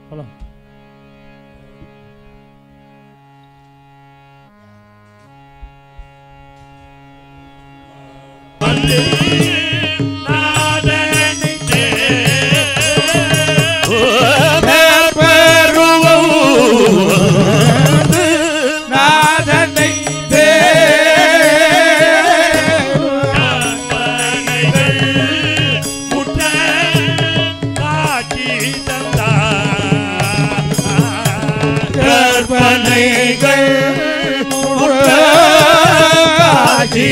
போலாம் நாதனை கற்பனைகள் காட்சி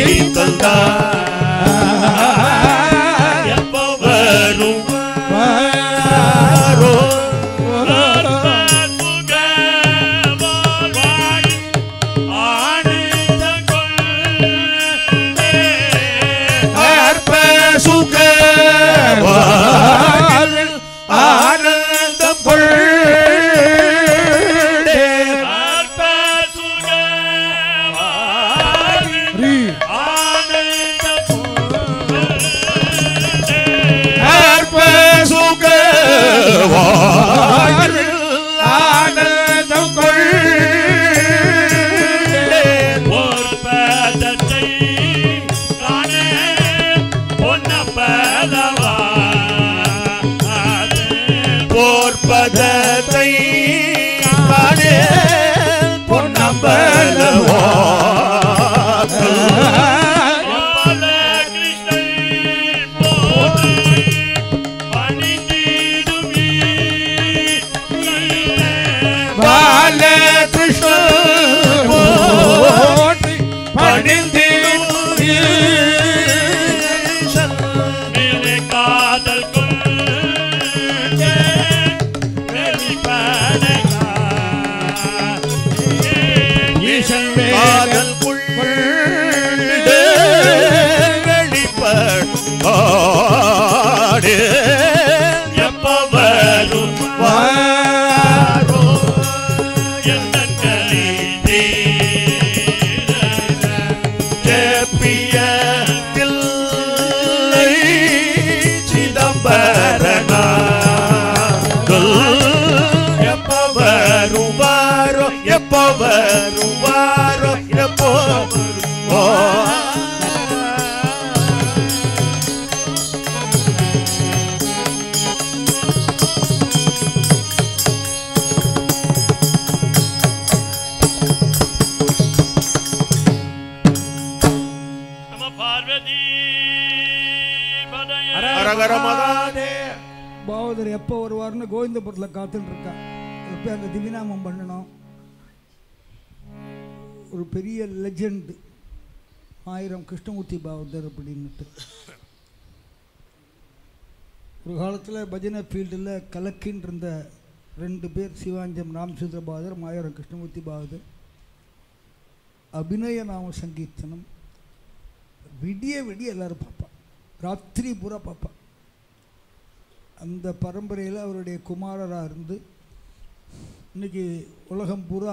வரும் அற்ப சுக வாழ்வில் ஆனந்தம் கொள்ளே அற்ப சுக வாழ்வில் ஆனந்தம் கொள்ளே போர்பதத்தை காணே பொன்னம்பலவா பாலகிருஷ்ண போற்றி பணிந்து காதல் கொண்டே ஈசன் காதல் கொண்டு வெளிப்பாடு எப்ப வரும் வாரோ எந்த கலிதே ஜெபிய தில்லை சிதம்பரனா எப்ப வருவாரோ எப்ப வருவாரோ எப்போ வருவாரோ நம பார்வதி பதய அரகர மகாதே பாவதர் எப்போ வருவார்னு கோவிந்தபுரத்தில் காத்துட்டு இருக்கா எப்போ அந்த திவிநாமம் பண்ணணும் ஒரு பெரிய லெஜெண்ட் ஆயிரம் கிருஷ்ணமூர்த்தி பாவதர் அப்படின்னுட்டு ஒரு காலத்தில் பஜனை ஃபீல்டில் கலக்கின்னு இருந்த ரெண்டு பேர் சிவாஞ்சம் ராமச்சந்திர பாதர் ஆயிரம் கிருஷ்ணமூர்த்தி பாவதர் அபிநய நாம சங்கீர்த்தனம் விடிய விடிய எல்லாரும் பார்ப்பா ராத்திரி பூரா பார்ப்பா அந்த பரம்பரையில் அவருடைய குமாரராக இருந்து இன்னைக்கு உலகம் பூரா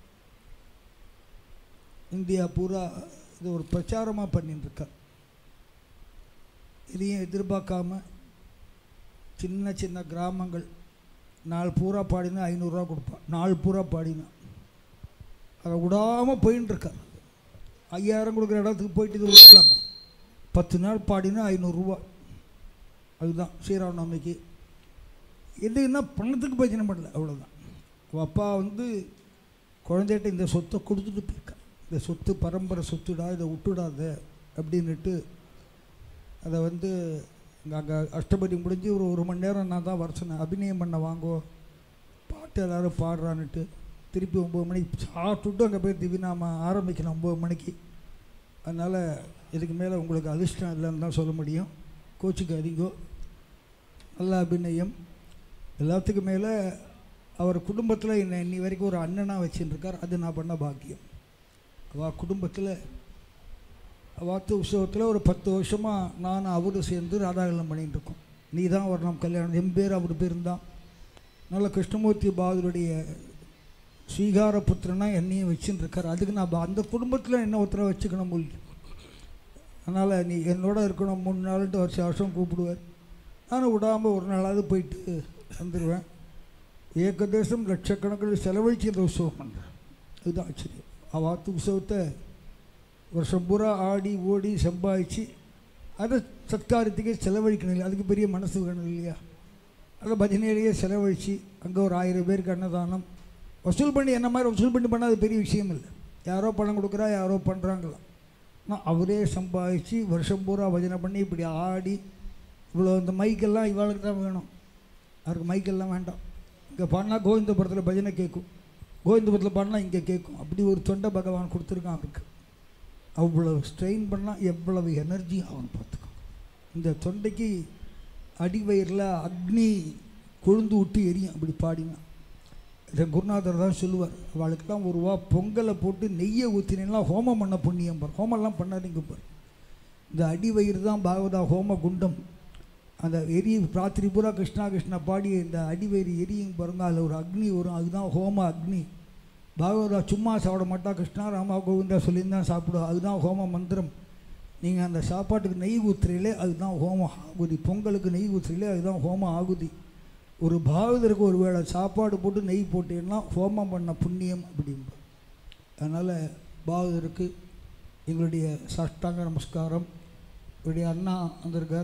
இந்தியா பூரா இது ஒரு பிரச்சாரமாக பண்ணிட்டு இருக்கார் இதையும் எதிர்பார்க்காம சின்ன சின்ன கிராமங்கள் நாள் பூரா பாடினா ஐநூறுரூவா கொடுப்பான் நாள் பூரா பாடினா அதை விடாமல் போயின்னு இருக்கார் ஐயாயிரம் கொடுக்குற இடத்துக்கு போயிட்டு இது விட்டுலாமே பத்து நாள் பாடினா ஐநூறுரூவா அதுதான் ஸ்ரீராமநவமிக்கு எதுன்னா பணத்துக்கு பஜனை பண்ணல அவ்வளோதான் அவள் அப்பா வந்து குழந்தைகிட்ட இந்த சொத்தை கொடுத்துட்டு போயிருக்கா இந்த சொத்து பரம்பரை சொத்துடா இதை விட்டுடாத அப்படின்னுட்டு அதை வந்து அங்கே அஷ்டபதி முடிஞ்சு ஒரு ஒரு மணி நேரம் நான் தான் வர சொன்னேன் அபிநயம் பண்ண வாங்கோ பாட்டு எல்லோரும் பாடுறான்னுட்டு திருப்பி ஒம்பது மணிக்கு சாப்பிட்டுட்டு அங்கே போய் திவிநாம ஆரம்பிக்கணும் ஒம்பது மணிக்கு அதனால் இதுக்கு மேலே உங்களுக்கு அதிர்ஷ்டம் இல்லைன்னு தான் சொல்ல முடியும் கோச்சிக்காதீங்கோ நல்ல அபிநயம் எல்லாத்துக்கும் மேலே அவர் குடும்பத்தில் என்னை இன்னி வரைக்கும் ஒரு அண்ணனாக வச்சுட்டு இருக்கார் அது நான் பண்ண பாக்கியம் அவள் குடும்பத்தில் வாத்து உற்சவத்தில் ஒரு பத்து வருஷமாக நான் அவரும் சேர்ந்து ராதாகலம் பண்ணிட்டு இருக்கோம் நீ தான் வரணும் கல்யாணம் என் பேர் அவர் பேர் தான் நல்ல கிருஷ்ணமூர்த்தி பாதருடைய ஸ்வீகார புத்திரனா என்னையும் வச்சுன்னு இருக்கார் அதுக்கு நான் ப- அந்த குடும்பத்தில் என்ன ஒருத்தரை வச்சுக்கணும் முடியும் அதனால் நீ என்னோட இருக்கணும் மூணு நாள்ட்டு வருஷம் வருஷம் கூப்பிடுவார் நானும் விடாமல் ஒரு நாளாவது போயிட்டு வந்துடுவேன் ஏகதேசம் லட்சக்கணக்கில் செலவழிச்சு இந்த உற்சவம் பண்ணுறேன் இதுதான் ஆச்சரியம் அவாத்து உற்சவத்தை வருஷம் பூரா ஆடி ஓடி சம்பாதிச்சு அதை சத்காரத்துக்கே செலவழிக்கணும் இல்லை அதுக்கு பெரிய மனசு வேணும் இல்லையா அதை பஜனையிலேயே செலவழித்து அங்கே ஒரு ஆயிரம் பேருக்கு அன்னதானம் வசூல் பண்ணி என்ன மாதிரி வசூல் பண்ணி பண்ணால் அது பெரிய விஷயம் இல்லை யாரோ பணம் கொடுக்குறா யாரோ பண்ணுறாங்களாம் ஆனால் அவரே சம்பாதிச்சு வருஷம் பூரா பஜனை பண்ணி இப்படி ஆடி இவ்வளோ இந்த மைக்கெல்லாம் இவாளுக்கு தான் வேணும் அவருக்கு மைக்கெல்லாம் வேண்டாம் இங்கே பாடினா கோவிந்தபுரத்தில் பஜனை கேட்கும் கோவிந்தபுரத்தில் பாடினா இங்கே கேட்கும் அப்படி ஒரு தொண்டை பகவான் கொடுத்துருக்கான் அவருக்கு அவ்வளவு ஸ்ட்ரெயின் பண்ணால் எவ்வளவு எனர்ஜி ஆகும் பார்த்துக்கோ இந்த தொண்டைக்கு அடிவயிறில் அக்னி கொழுந்து விட்டு எரியும் அப்படி பாடினா இதை குருநாதர் தான் சொல்லுவார் அவளுக்கெல்லாம் ஒரு ரூபா பொங்கலை போட்டு நெய்யை ஊற்றினீங்கன்னா ஹோமம் பண்ண புண்ணியம் பார் ஹோமம்லாம் பண்ணாதீங்க பார் இந்த அடிவயிறு தான் பாகவதா ஹோம குண்டம் அந்த எரி ராத்திரி பூரா கிருஷ்ணா கிருஷ்ணா பாடி இந்த அடிவயிறு எரியும் பாருங்க அதில் ஒரு அக்னி வரும் அதுதான் ஹோம அக்னி பாகவதா சும்மா சாப்பிட மாட்டா கிருஷ்ணா ராமா கோவிந்தா சொல்லியிருந்தான் சாப்பிடுவா அதுதான் ஹோம மந்திரம் நீங்கள் அந்த சாப்பாட்டுக்கு நெய் ஊத்துறீங்களே அதுதான் ஹோம ஆகுதி பொங்கலுக்கு நெய் ஊத்துறீங்களே அதுதான் ஹோம ஆகுதி ஒரு பாகவதருக்கு ஒரு வேளை சாப்பாடு போட்டு நெய் போட்டீங்கன்னா ஹோமம் பண்ண புண்ணியம் அப்படிம்பா அதனால் பாகவதருக்கு எங்களுடைய சாஷ்டாங்க நமஸ்காரம் இவருடைய அண்ணா வந்திருக்கார்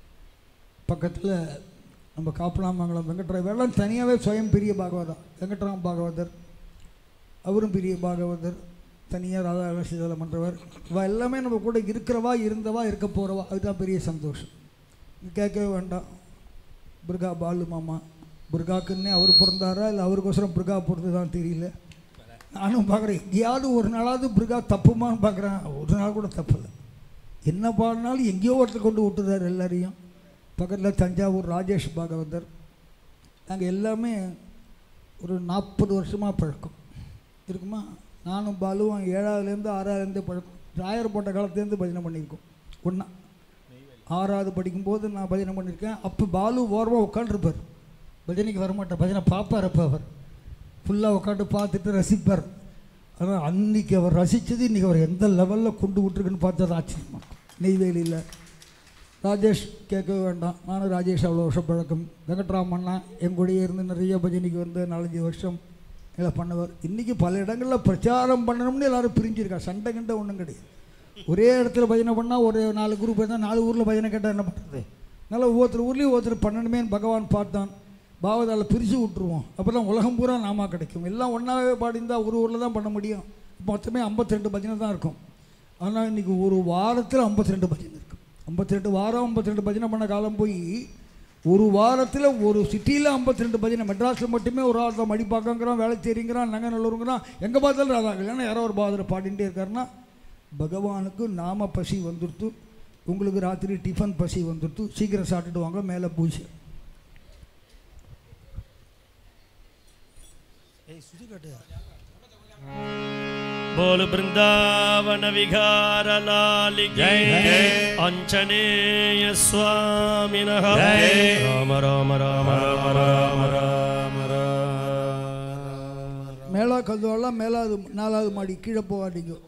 பக்கத்தில் நம்ம காப்பலாமங்கலம் வெங்கட்ராய் வேளாண் தனியாகவே சுயம் பெரிய பாகவதா வெங்கட்ராம் பாகவதர் அவரும் பெரிய பாகவதர் தனியாக ராதா சீதலம் பண்ணுறவர் இவ எல்லாமே நம்ம கூட இருக்கிறவா இருந்தவா இருக்க போகிறவா அதுதான் பெரிய சந்தோஷம் கேட்கவே வேண்டாம் புர்கா பாலு மாமா புர்காக்குன்னே அவர் பிறந்தாரா இல்லை அவருக்கோசரம் புர்கா பிறந்து தான் தெரியல நானும் பார்க்குறேன் எங்கேயாவது ஒரு நாளாவது புர்கா தப்புமான்னு பார்க்குறேன் ஒரு நாள் கூட தப்பில்லை என்ன பாடினாலும் எங்கேயோ ஒருத்தர் கொண்டு விட்டுறாரு எல்லாரையும் பக்கத்தில் தஞ்சாவூர் ராஜேஷ் பாகவதர் நாங்கள் எல்லாமே ஒரு நாற்பது வருஷமாக பழக்கம் இருக்குமா நானும் பாலுவும் ஏழாவதுலேருந்து ஆறாவதுலேருந்து பழக்கம் ராயர் போட்ட காலத்துலேருந்து பஜனை பண்ணியிருக்கோம் ஒன்றா ஆறாவது படிக்கும்போது நான் பஜனை பண்ணியிருக்கேன் அப்போ பாலு ஓரமாக உட்காந்துருப்பார் பஜனைக்கு வரமாட்டார் பஜனை பார்ப்பார் அப்போ அவர் ஃபுல்லாக உட்காந்து பார்த்துட்டு ரசிப்பார் ஆனால் அன்னைக்கு அவர் ரசித்தது இன்றைக்கி அவர் எந்த லெவலில் கொண்டு விட்டுருக்குன்னு பார்த்தது ஆச்சரியமா நெய்வேலியில் ராஜேஷ் கேட்கவே வேண்டாம் நானும் ராஜேஷ் அவ்வளோ வருஷம் பழக்கம் வெங்கட்ராமண்ணா எங்கூடயே இருந்து நிறைய பஜனைக்கு வந்து நாலஞ்சு வருஷம் இதை பண்ணவர் இன்றைக்கி பல இடங்களில் பிரச்சாரம் பண்ணணும்னு எல்லாரும் பிரிஞ்சிருக்கா சண்டை கிண்டை ஒன்றும் கிடையாது ஒரே இடத்துல பஜனை பண்ணால் ஒரு நாலு குரூப் இருந்தால் நாலு ஊரில் பஜனை கேட்டால் என்ன பண்ணுறது அதனால் ஒவ்வொருத்தர் ஊர்லேயும் ஒருத்தர் பண்ணணுமேன்னு பகவான் பார்த்தான் பாவதால பிரித்து விட்ருவோம் அப்போ தான் உலகம் பூரா நாமா கிடைக்கும் எல்லாம் ஒன்றாவே பாடிந்தால் ஒரு ஊரில் தான் பண்ண முடியும் மொத்தமே 52 பஜனை தான் இருக்கும் ஆனால் இன்றைக்கி ஒரு வாரத்தில் 52 பஜனை இருக்கும் 52 வாரம் 52 பஜனை பண்ண காலம் போய் ஒரு வாரத்தில் ஒரு சிட்டியில் 52 பஜனை மெட்ராஸில் மட்டுமே ஒரு ஆள் தான் மடிப்பாக்கங்கிறான் வேலைச்சேரிங்கிறான் நங்கநல்லூருங்கிறான் எங்கே பார்த்தாலும் ராதா இல்லைன்னா யாரோ ஒரு பாதர் பாடிட்டே இருக்காருன்னா பகவானுக்கு நாம பசி வந்துடுத்து உங்களுக்கு ராத்திரி டிஃபன் பசி வந்துடுத்து சீக்கிரம் சாப்பிட்டுட்டு வாங்க மேலே பூஜை बोल वृंदावन विहार लाल की जय जय। अंजनेय स्वामिनः जय। राम राम राम राम राम राम மேலா கல்வாலாம் மேலாவது நாலாவது மாடி கீழே போகாதீங்க